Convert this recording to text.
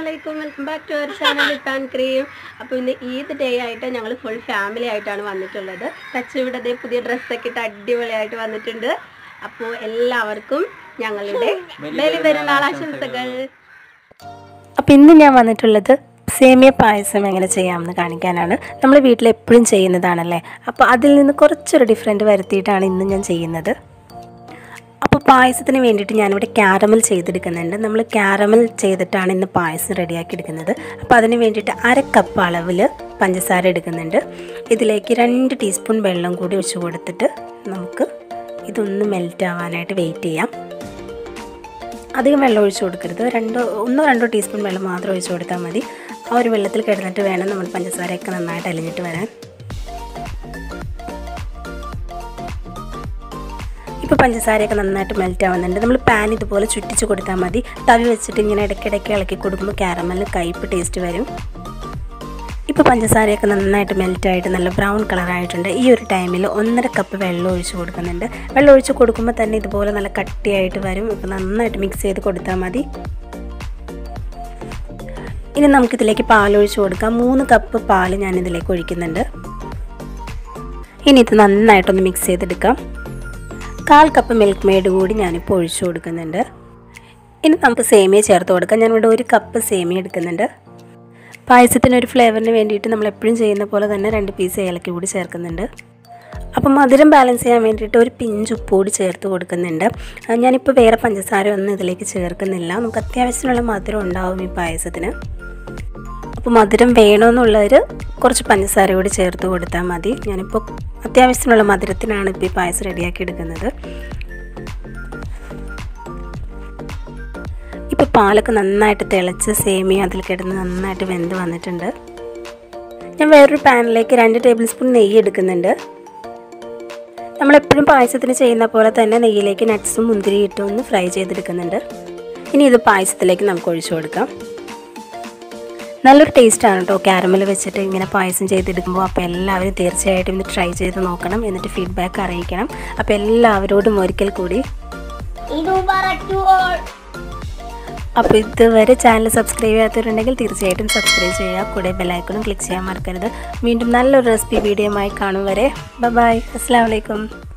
വലൈക്കും welcome back to our channel ഇട്ടാൻ ക്രീം അപ്പോൾ ഇന്ന് ഈദ് ഡേ ആയിട്ട് ഞങ്ങൾ ഫുൾ ഫാമിലി ആയിട്ടാണ് വന്നിട്ടുള്ളത് ടച്ച് ഇവിടെ ദേ പുതിയ ഡ്രസ്സൊക്കെ ഇട്ട് അടിപൊളിയായിട്ട് വന്നിട്ടുണ്ട് അപ്പോൾ എല്ലാവർക്കും ഞങ്ങളുടെ ബലി പെരുന്നാൾ ആശംസകൾ അപ്പോൾ ഇന്ന് ഞാൻ വന്നിട്ടുള്ളത് സേമിയ പായസം എങ്ങനെ ചെയ്യാമെന്ന് കാണിക്കാനാണ് നമ്മൾ വീട്ടിൽ എപ്പോഴും ചെയ്യുന്നതാണല്ലേ അപ്പോൾ അതിൽ നിന്ന് കുറച്ചൊരു ഡിഫറെൻറ്റ് വരുത്തിയിട്ടാണ് ഇന്ന് ഞാൻ ചെയ്യുന്നത് അപ്പോൾ പായസത്തിന് വേണ്ടിയിട്ട് ഞാനിവിടെ ക്യാരമൽ ചെയ്തെടുക്കുന്നുണ്ട് നമ്മൾ ക്യാരമൽ ചെയ്തിട്ടാണ് ഇന്ന് പായസം റെഡിയാക്കി എടുക്കുന്നത് അപ്പോൾ അതിന് വേണ്ടിയിട്ട് അര കപ്പ് അളവിൽ പഞ്ചസാര എടുക്കുന്നുണ്ട് ഇതിലേക്ക് രണ്ട് ടീസ്പൂൺ വെള്ളം കൂടി ഒഴിച്ച് കൊടുത്തിട്ട് നമുക്ക് ഇതൊന്ന് മെൽറ്റ് ആവാനായിട്ട് വെയിറ്റ് ചെയ്യാം അധികം വെള്ളം ഒഴിച്ച് കൊടുക്കരുത് രണ്ടോ ഒന്നോ രണ്ടോ ടീസ്പൂൺ വെള്ളം മാത്രം ഒഴിച്ച് കൊടുത്താൽ മതി ആ ഒരു വെള്ളത്തിൽ കിടന്നിട്ട് വേണം നമ്മൾ പഞ്ചസാരയൊക്കെ നന്നായിട്ട് അലിഞ്ഞിട്ട് വരാൻ ഇപ്പോൾ പഞ്ചസാരയൊക്കെ നന്നായിട്ട് മെൽറ്റ് ആവുന്നുണ്ട് നമ്മൾ പാൻ ഇതുപോലെ ചുറ്റിച്ച് കൊടുത്താൽ മതി തവി വെച്ചിട്ട് ഇങ്ങനെ ഇടയ്ക്കിടയ്ക്ക് ഇളക്കി കൊടുക്കുമ്പോൾ ക്യാരമലിന് കയ്പ്പ് ടേസ്റ്റ് വരും ഇപ്പോൾ പഞ്ചസാരയൊക്കെ നന്നായിട്ട് മെൽറ്റായിട്ട് നല്ല ബ്രൗൺ കളറായിട്ടുണ്ട് ഈ ഒരു ടൈമിൽ ഒന്നര കപ്പ് വെള്ളം ഒഴിച്ച് കൊടുക്കുന്നുണ്ട് വെള്ളം ഒഴിച്ച് കൊടുക്കുമ്പോൾ തന്നെ ഇതുപോലെ നല്ല കട്ടിയായിട്ട് വരും ഇപ്പോൾ നന്നായിട്ട് മിക്സ് ചെയ്ത് കൊടുത്താൽ മതി ഇനി നമുക്കിതിലേക്ക് പാലൊഴിച്ച് കൊടുക്കാം മൂന്ന് കപ്പ് പാൽ ഞാൻ ഇതിലേക്ക് ഒഴിക്കുന്നുണ്ട് ഇനി ഇത് നന്നായിട്ടൊന്ന് മിക്സ് ചെയ്തെടുക്കാം കാൽ കപ്പ് മിൽക്ക് മെയ്ഡ് കൂടി ഞാനിപ്പോൾ ഒഴിച്ചു കൊടുക്കുന്നുണ്ട് ഇനി നമുക്ക് സേമിയ ചേർത്ത് കൊടുക്കാം ഞാനിവിടെ ഒരു കപ്പ് സേമിയ എടുക്കുന്നുണ്ട് പായസത്തിന് ഒരു ഫ്ലേവറിന് വേണ്ടിയിട്ട് നമ്മൾ എപ്പോഴും ചെയ്യുന്ന പോലെ തന്നെ രണ്ട് പീസ് ഏലക്ക കൂടി ചേർക്കുന്നുണ്ട് അപ്പം മധുരം ബാലൻസ് ചെയ്യാൻ വേണ്ടിയിട്ട് ഒരു പിഞ്ച് ഉപ്പ് കൂടി ചേർത്ത് കൊടുക്കുന്നുണ്ട് ആ, ഞാനിപ്പോൾ വേറെ പഞ്ചസാര ഒന്നും ഇതിലേക്ക് ചേർക്കുന്നില്ല നമുക്ക് അത്യാവശ്യത്തിനുള്ള മധുരം ഉണ്ടാവും ഈ പായസത്തിന് അപ്പോൾ മധുരം വേണമെന്നുള്ളവർ കുറച്ച് പഞ്ചസാര കൂടി ചേർത്ത് കൊടുത്താൽ മതി ഞാനിപ്പോൾ അത്യാവശ്യത്തിനുള്ള മധുരത്തിനാണ് ഇപ്പോൾ ഈ പായസം റെഡിയാക്കി എടുക്കുന്നത് ഇപ്പോൾ പാലൊക്കെ നന്നായിട്ട് തിളച്ച് സേമിയ അതിൽ കിടന്ന് നന്നായിട്ട് വെന്ത് വന്നിട്ടുണ്ട് ഞാൻ വേറൊരു പാനിലേക്ക് രണ്ട് ടേബിൾ സ്പൂൺ നെയ്യ് എടുക്കുന്നുണ്ട് നമ്മളെപ്പോഴും പായസത്തിന് ചെയ്യുന്ന പോലെ തന്നെ നെയ്യിലേക്ക് നട്ട്സും മുന്തിരി ഇട്ട് ഒന്ന് ഫ്രൈ ചെയ്തെടുക്കുന്നുണ്ട് ഇനി ഇത് പായസത്തിലേക്ക് നമുക്ക് ഒഴിച്ചു കൊടുക്കാം നല്ലൊരു ടേസ്റ്റാണ് കേട്ടോ ക്യാരമൽ വെച്ചിട്ട് ഇങ്ങനെ പായസം ചെയ്തെടുക്കുമ്പോൾ അപ്പോൾ എല്ലാവരും തീർച്ചയായിട്ടും ഇത് ട്രൈ ചെയ്ത് നോക്കണം എന്നിട്ട് ഫീഡ്ബാക്ക് അറിയിക്കണം അപ്പോൾ എല്ലാവരോടും ഒരിക്കൽ കൂടി അപ്പോൾ ഇതുവരെ ചാനൽ സബ്സ്ക്രൈബ് ചെയ്യാത്തവരുണ്ടെങ്കിൽ തീർച്ചയായിട്ടും സബ്സ്ക്രൈബ് ചെയ്യുക കൂടെ ബെല്ലൈക്കണും ക്ലിക്ക് ചെയ്യാൻ മറക്കരുത് വീണ്ടും നല്ലൊരു റെസിപ്പി വീഡിയോയുമായി കാണും വരെ ബൈ അസ്സാം വലൈക്കും